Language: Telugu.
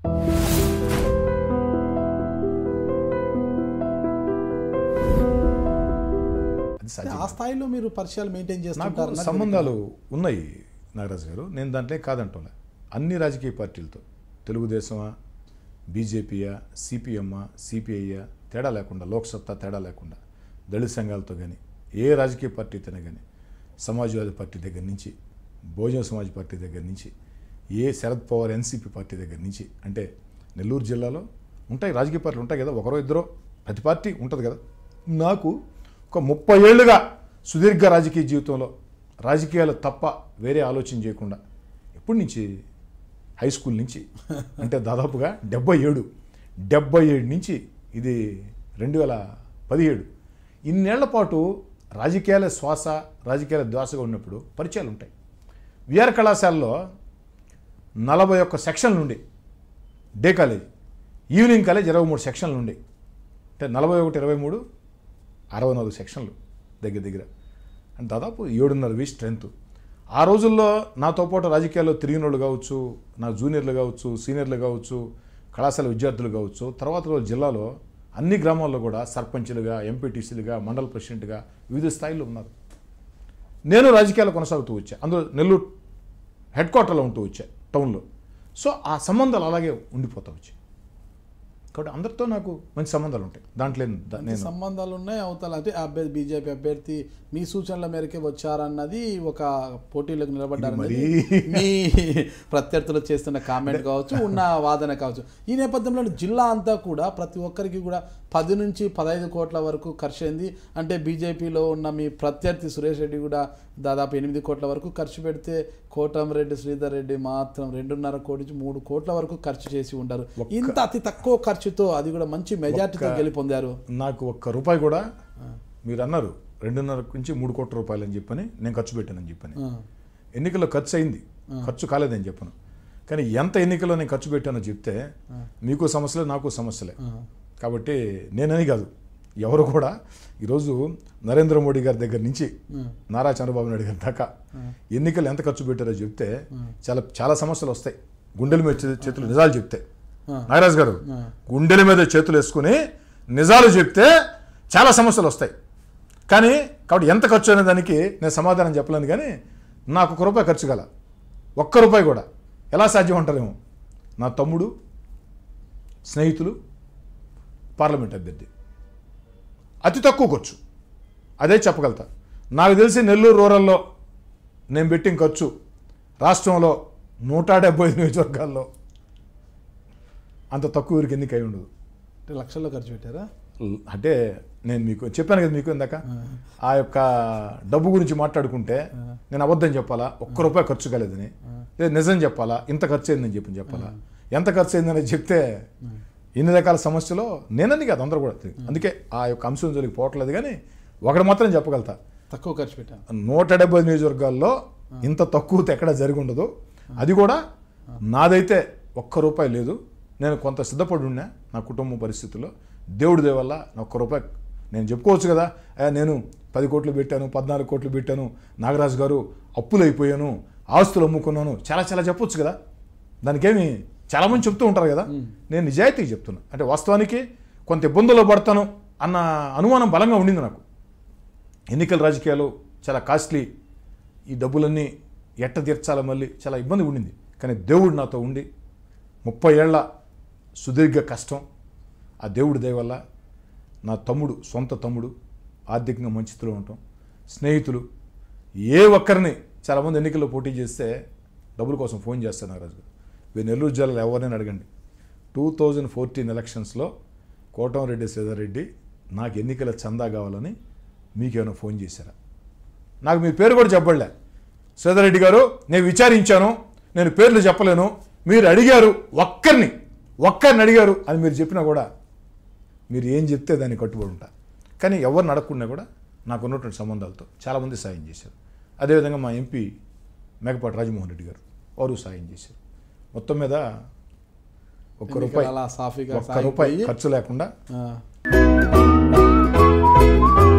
అది సాధ్యం ఆ స్థాయిలో మీరు పరిచయాలు మెయింటైన్ నాకు చేస్తుంటారు సంబంధాలు ఉన్నాయి నాగరాజు గారు నేను దాంట్లో కాదంటున్నా అన్ని రాజకీయ పార్టీలతో తెలుగుదేశమా బీజేపీయా సిపిఎమ్మా సిపిఐయా తేడా లేకుండా లోక్సత్తా తేడా లేకుండా దళిత సంఘాలతో కానీ ఏ రాజకీయ పార్టీతోనే కానీ సమాజ్వాదీ పార్టీ దగ్గర నుంచి బహుజన సమాజ్ పార్టీ దగ్గర నుంచి ఏ శరద్ పవార్ ఎన్సీపీ పార్టీ దగ్గర నుంచి అంటే నెల్లూరు జిల్లాలో ఉంటాయి రాజకీయ పార్టీలు ఉంటాయి కదా ఒకరో ఇద్దరో ప్రతి పార్టీ ఉంటుంది కదా నాకు ఒక ముప్పై ఏళ్ళుగా సుదీర్ఘ రాజకీయ జీవితంలో రాజకీయాలు తప్ప వేరే ఆలోచన చేయకుండా ఎప్పటి నుంచి హై స్కూల్ నుంచి అంటే దాదాపుగా డెబ్బై ఏడు డెబ్బై ఏడు నుంచి ఇది రెండు వేల పదిహేడు ఇన్నేళ్ల పాటు రాజకీయాల శ్వాస రాజకీయాల ధ్వాసగా ఉన్నప్పుడు పరిచయాలు ఉంటాయి విఆర్ కళాశాలలో నలభై ఒక్క సెక్షన్లు ఉండే డే కాలేజ్ ఈవినింగ్ కాలేజ్ ఇరవై మూడు సెక్షన్లు ఉండే అంటే నలభై ఒకటి ఇరవై మూడు అరవై నాలుగు సెక్షన్లు దగ్గర దగ్గర అంటే దాదాపు ఏడున్నర వీ స్ట్రెంత్ ఆ రోజుల్లో నాతో పాటు రాజకీయాల్లో తిరిగిన వాళ్ళు కావచ్చు నా జూనియర్లు కావచ్చు సీనియర్లు కావచ్చు కళాశాల విద్యార్థులు కావచ్చు తర్వాత రోజు జిల్లాలో అన్ని గ్రామాల్లో కూడా సర్పంచ్లుగా ఎంపీటీసీలుగా మండల ప్రెసిడెంట్గా వివిధ స్థాయిలో ఉన్నారు నేను రాజకీయాలు కొనసాగుతూ వచ్చా అందులో నెల్లూరు హెడ్ క్వార్టర్లో ఉంటూ వచ్చా టౌన్లో సో ఆ సంబంధాలు అలాగే ఉండిపోతా వచ్చాయి కాబట్టి అందరితో నాకు మంచి సంబంధాలు ఉంటాయి దాంట్లో ఏం- దా- మంచి నేను సంబంధాలు ఉన్నాయి అవతల అంటే అభ్యర్థి బీజేపీ అభ్యర్థి మీ సూచనల మేరకే వచ్చారన్నది ఒక పోటీలకు నిలబడ్డారన్నది ఇది మీ ప్రత్యర్థులు చేస్తున్న కామెంట్ కావచ్చు ఉన్న వాదన కావచ్చు ఈ నేపథ్యంలో జిల్లా అంతా కూడా ప్రతి ఒక్కరికి కూడా పది నుంచి పదహైదు కోట్ల వరకు ఖర్చు అయింది అంటే బీజేపీలో ఉన్న మీ ప్రత్యర్థి సురేష్ రెడ్డి కూడా దాదాపు ఎనిమిది కోట్ల వరకు ఖర్చు పెడితే కోటంరెడ్డి శ్రీధర్ రెడ్డి మాత్రం రెండున్నర కోటి నుంచి మూడు కోట్ల వరకు ఖర్చు చేసి ఉంటారు ఇంత అతి తక్కువ ఖర్చుతో అది కూడా మంచి మెజార్టీతో గెలుపొందారు నాకు ఒక్క రూపాయి కూడా మీరు అన్నారు రెండున్నర నుంచి మూడు కోట్ల రూపాయలు అని చెప్పని నేను ఖర్చు పెట్టానని చెప్పని ఆ, ఎన్నికల్లో ఖర్చు అయింది ఖర్చు కాలేదని చెప్పను కానీ ఎంత ఎన్నికల్లో నేను ఖర్చు పెట్టానో చెప్తే మీకు సమస్యలే నాకు సమస్యలే ఆ, కాబట్టి నేనని కాదు ఎవరు కూడా ఈరోజు నరేంద్ర మోడీ గారి దగ్గర నుంచి ఆ, నారా చంద్రబాబు నాయుడు గారి దాకా ఎన్నికలు ఎంత ఖర్చు పెట్టారో చెప్తే చాలా చాలా సమస్యలు వస్తాయి గుండెల మీద చే- చేతులు నిజాలు చెప్తే ఆ. నాగరాజు గారు ఆ. గుండెల మీద చేతులు వేసుకుని నిజాలు చెప్తే చాలా సమస్యలు వస్తాయి కానీ కాబట్టి ఎంత ఖర్చు అనే దానికి నేను సమాధానం చెప్పలేను కానీ నాకు ఒక రూపాయి ఖర్చు గల ఒక్క రూపాయి కూడా ఎలా సాధ్యం అంటారేమో నా తమ్ముడు స్నేహితులు పార్లమెంట్ అభ్యర్థి అతి తక్కువ ఖర్చు అదే చెప్పగలుగుతా నాకు తెలిసి నెల్లూరు రూరల్లో నేను పెట్టిన ఖర్చు రాష్ట్రంలో నూట డెబ్బై ఐదు నియోజకవర్గాల్లో అంత తక్కువ ఊరికి ఎన్నిక అయి ఉండదు అంటే లక్షల్లో ఖర్చు పెట్టారా అంటే నేను మీకు చెప్పాను కదా మీకు ఇందాక ఆ యొక్క డబ్బు గురించి మాట్లాడుకుంటే నేను అబద్ధం చెప్పాలా ఒక్క రూపాయి ఖర్చు కాలేదని లేదా నిజం చెప్పాలా ఇంత ఖర్చు అయిందని చెప్పి చెప్పాలా ఎంత ఖర్చు అయిందని చెప్తే ఇన్ని రకాల సమస్యలు నేనని కాదు అందరూ కూడా అందుకే ఆ యొక్క అంశం జోలికి పోవట్లేదు కానీ ఒకటి మాత్రం చెప్పగలుగుతా తక్కువ ఖర్చు పెట్టాను నూట డెబ్బై నియోజకవర్గాల్లో ఇంత తక్కువ ఎక్కడ జరిగి ఉండదు అది కూడా నాదైతే ఒక్క రూపాయి లేదు నేను కొంత సిద్ధపడి ఉన్నా నా కుటుంబ పరిస్థితుల్లో దేవుడి దయ వల్ల నా ఒక్క రూపాయి నేను చెప్పుకోవచ్చు కదా "ఆ, నేను పది కోట్లు పెట్టాను పద్నాలుగు కోట్లు పెట్టాను నాగరాజు గారు అప్పులు అయిపోయాను ఆస్తులు అమ్ముకున్నాను చాలా చాలా చెప్పొచ్చు కదా దానికేమి చాలామంది చెప్తూ ఉంటారు కదా నేను నిజాయితీగా చెప్తున్నా అంటే వాస్తవానికి కొంత ఇబ్బందుల్లో పడతాను అన్న అనుమానం బలంగా ఉండింది నాకు ఎన్నికల రాజకీయాలు చాలా కాస్ట్లీ ఈ డబ్బులన్నీ ఎట్ట తీర్చాలో మళ్ళీ చాలా ఇబ్బంది ఉండింది కానీ దేవుడు నాతో ఉండి ముప్పై ఏళ్ల సుదీర్ఘ కష్టం ఆ దేవుడి దయ వల్ల నా తమ్ముడు సొంత తమ్ముడు ఆర్థికంగా మంచి స్థితిలో ఉండటం స్నేహితులు ఏ ఒక్కరిని చాలామంది ఎన్నికల్లో పోటీ చేస్తే డబ్బుల కోసం ఫోన్ చేస్తారు నాగరాజు గారు మీరు నెల్లూరు జిల్లాలో ఎవరినైనా అడగండి టూ థౌజండ్ ఫోర్టీన్ ఎలక్షన్స్లో కోటంరెడ్డి శ్రీధర్రెడ్డి నాకు ఎన్నికల చందా కావాలని మీకేమైనా ఫోన్ చేశారా నాకు మీ పేరు కూడా చెప్పలే శ్రీధర్రెడ్డి గారు నేను విచారించాను నేను పేర్లు చెప్పలేను మీరు అడిగారు ఒక్కరిని ఒక్కరిని అడిగారు అని మీరు చెప్పినా కూడా మీరు ఏం చెప్తే దాన్ని కట్టుబడి ఉంటా కానీ ఎవరిని అడగకుండా కూడా నాకు ఉన్నటువంటి సంబంధాలతో చాలామంది సాయం చేశారు అదేవిధంగా మా ఎంపీ మేకపాటి రాజమోహన్ రెడ్డి గారు వారు సాయం చేశారు మొత్తం మీద ఒక్క రూపాయి అలా సాఫీగా ఒక్క రూపాయి సాగిపోయి, ఖర్చు లేకుండా ఆ,